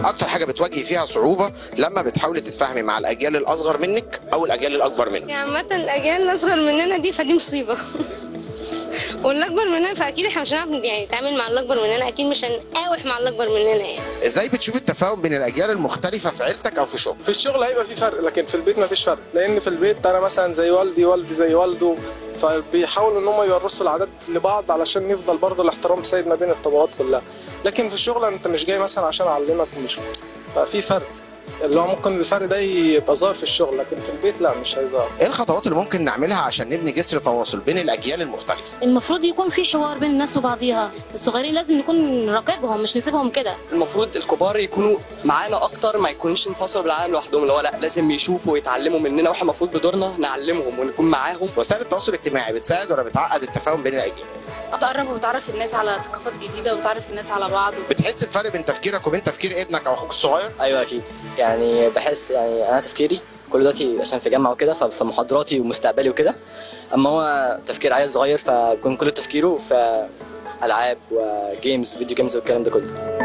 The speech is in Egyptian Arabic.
اكتر حاجه بتواجهي فيها صعوبه لما بتحاولي تتفاهمي مع الاجيال الاصغر منك او الاجيال الاكبر منك يعني عامة الأجيال الأصغر مننا دي فدي مصيبة واللي أكبر مننا فأكيد إحنا مش هنعرف يعني نتعامل مع اللي أكبر مننا أكيد مش هنقاوح مع اللي أكبر مننا يعني ازاي بتشوفي التفاهم بين الاجيال المختلفه في عيلتك او في شغل في الشغل هيبقى في فرق لكن في البيت ما فيش فرق لان في البيت انا مثلا زي والدي والدي زي والده فبيحاولوا ان هم يورثوا العادات لبعض علشان يفضل برضه الاحترام سيد ما بين الطبقات كلها لكن في الشغل انت مش جاي مثلا عشان اعلمك مش ففي فرق اللي هو ممكن الفرق ده يبقى ظاهر في الشغل لكن في البيت لا مش هيظهر ايه الخطوات اللي ممكن نعملها عشان نبني جسر تواصل بين الاجيال المختلفه المفروض يكون في حوار بين الناس وبعضيها الصغيرين لازم نكون نراقبهم مش نسيبهم كده المفروض الكبار يكونوا معانا اكتر ما يكونوش انفصلوا بالعالم لوحدهم اللي هو لا لازم يشوفوا ويتعلموا مننا واحنا المفروض بدورنا نعلمهم ونكون معاهم وسائل التواصل الاجتماعي بتساعد ولا بتعقد التفاهم بين الاجيال بتقرب وبتعرف الناس على ثقافات جديده وبتعرف الناس على بعض بتحس بفرق بين تفكيرك وبين تفكير ابنك او اخوك الصغير ايوه اكيد يعني بحس يعني انا تفكيري كل دلوقتي عشان في جامعه وكده ففي محاضراتي ومستقبلي وكده اما هو تفكير عيل صغير فبيكون كل تفكيره في العاب وجيمز فيديو جيمز والكلام ده كله